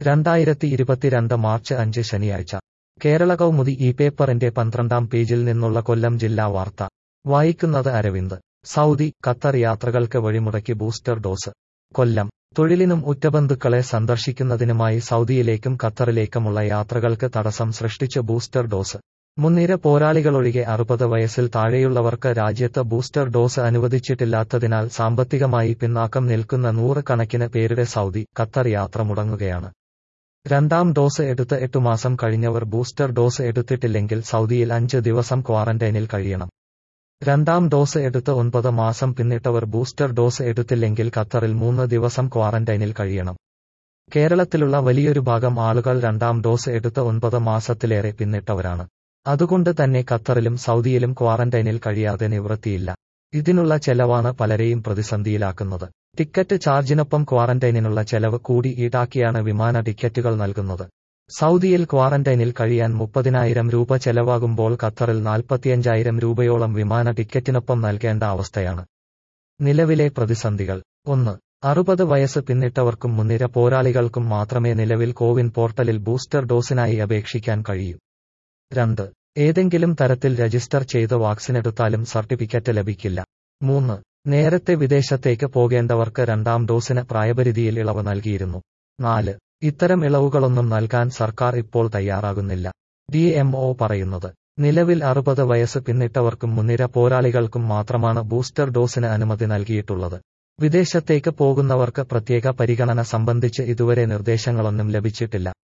രണ്ടായിരത്തി ഇരുപത്തിരണ്ട് മാർച്ച് അഞ്ച് ശനിയാഴ്ച കേരള കൗമുദി ഈ പേപ്പറിന്റെ പന്ത്രണ്ടാം പേജിൽ നിന്നുള്ള കൊല്ലം ജില്ലാ വാർത്ത വായിക്കുന്നത് അരവിന്ദ് സൗദി ഖത്തർ യാത്രകൾക്ക് വഴിമുടക്കി ബൂസ്റ്റർ ഡോസ് കൊല്ലം തൊഴിലിനും ഉറ്റബന്ധുക്കളെ സന്ദർശിക്കുന്നതിനുമായി സൗദിയിലേക്കും ഖത്തറിലേക്കുമുള്ള യാത്രകൾക്ക് തടസ്സം സൃഷ്ടിച്ച് ബൂസ്റ്റർ ഡോസ് മുൻനിര പോരാളികളൊഴികെ അറുപത് വയസ്സിൽ താഴെയുള്ളവർക്ക് രാജ്യത്ത് ബൂസ്റ്റർ ഡോസ് അനുവദിച്ചിട്ടില്ലാത്തതിനാൽ സാമ്പത്തികമായി പിന്നാക്കം നിൽക്കുന്ന നൂറുകണക്കിന് പേരുടെ സൗദി ഖത്തർ യാത്ര മുടങ്ങുകയാണ് രണ്ടാം ഡോസ് എടുത്ത് എട്ടു മാസം കഴിഞ്ഞവർ ബൂസ്റ്റർ ഡോസ് എടുത്തിട്ടില്ലെങ്കിൽ സൗദിയിൽ അഞ്ച് ദിവസം ക്വാറന്റൈനിൽ കഴിയണം രണ്ടാം ഡോസ് എടുത്ത് ഒൻപത് മാസം പിന്നിട്ടവർ ബൂസ്റ്റർ ഡോസ് എടുത്തില്ലെങ്കിൽ ഖത്തറിൽ മൂന്ന് ദിവസം ക്വാറന്റൈനിൽ കഴിയണം കേരളത്തിലുള്ള വലിയൊരു ഭാഗം ആളുകൾ രണ്ടാം ഡോസ് എടുത്ത് ഒൻപത് മാസത്തിലേറെ പിന്നിട്ടവരാണ് അതുകൊണ്ട് തന്നെ ഖത്തറിലും സൗദിയിലും ക്വാറന്റൈനിൽ കഴിയാതെ നിവൃത്തിയില്ല ഇതിനുള്ള ചെലവാണ് പലരെയും പ്രതിസന്ധിയിലാക്കുന്നത് ടിക്കറ്റ് ചാർജിനൊപ്പം ക്വാറന്റൈനിനുള്ള ചെലവ് കൂടി ഈടാക്കിയാണ് വിമാന ടിക്കറ്റുകൾ നൽകുന്നത് സൗദിയിൽ ക്വാറന്റൈനിൽ കഴിയാൻ മുപ്പതിനായിരം രൂപ ചെലവാകുമ്പോൾ ഖത്തറിൽ നാൽപ്പത്തിയഞ്ചായിരം രൂപയോളം വിമാന ടിക്കറ്റിനൊപ്പം നൽകേണ്ട അവസ്ഥയാണ് നിലവിലെ പ്രതിസന്ധികൾ ഒന്ന് അറുപത് വയസ്സ് പിന്നിട്ടവർക്കും മുൻനിര പോരാളികൾക്കും മാത്രമേ നിലവിൽ കോവിൻ പോർട്ടലിൽ ബൂസ്റ്റർ ഡോസിനായി അപേക്ഷിക്കാൻ കഴിയൂ രണ്ട് ഏതെങ്കിലും തരത്തിൽ രജിസ്റ്റർ ചെയ്ത് വാക്സിനെടുത്താലും സർട്ടിഫിക്കറ്റ് ലഭിക്കില്ല മൂന്ന് നേരത്തെ വിദേശത്തേക്ക് പോകേണ്ടവർക്ക് രണ്ടാം ഡോസിന് പ്രായപരിധിയിൽ ഇളവ് നൽകിയിരുന്നു നാല് ഇത്തരം ഇളവുകളൊന്നും നൽകാൻ സർക്കാർ ഇപ്പോൾ തയ്യാറാകുന്നില്ല ഡി എം ഒ പറയുന്നത് നിലവിൽ അറുപത് വയസ്സ് പിന്നിട്ടവർക്കും മുൻനിര പോരാളികൾക്കും മാത്രമാണ് ബൂസ്റ്റർ ഡോസിന് അനുമതി നൽകിയിട്ടുള്ളത് വിദേശത്തേക്ക് പോകുന്നവർക്ക് പ്രത്യേക പരിഗണന സംബന്ധിച്ച് ഇതുവരെ നിർദ്ദേശങ്ങളൊന്നും ലഭിച്ചിട്ടില്ല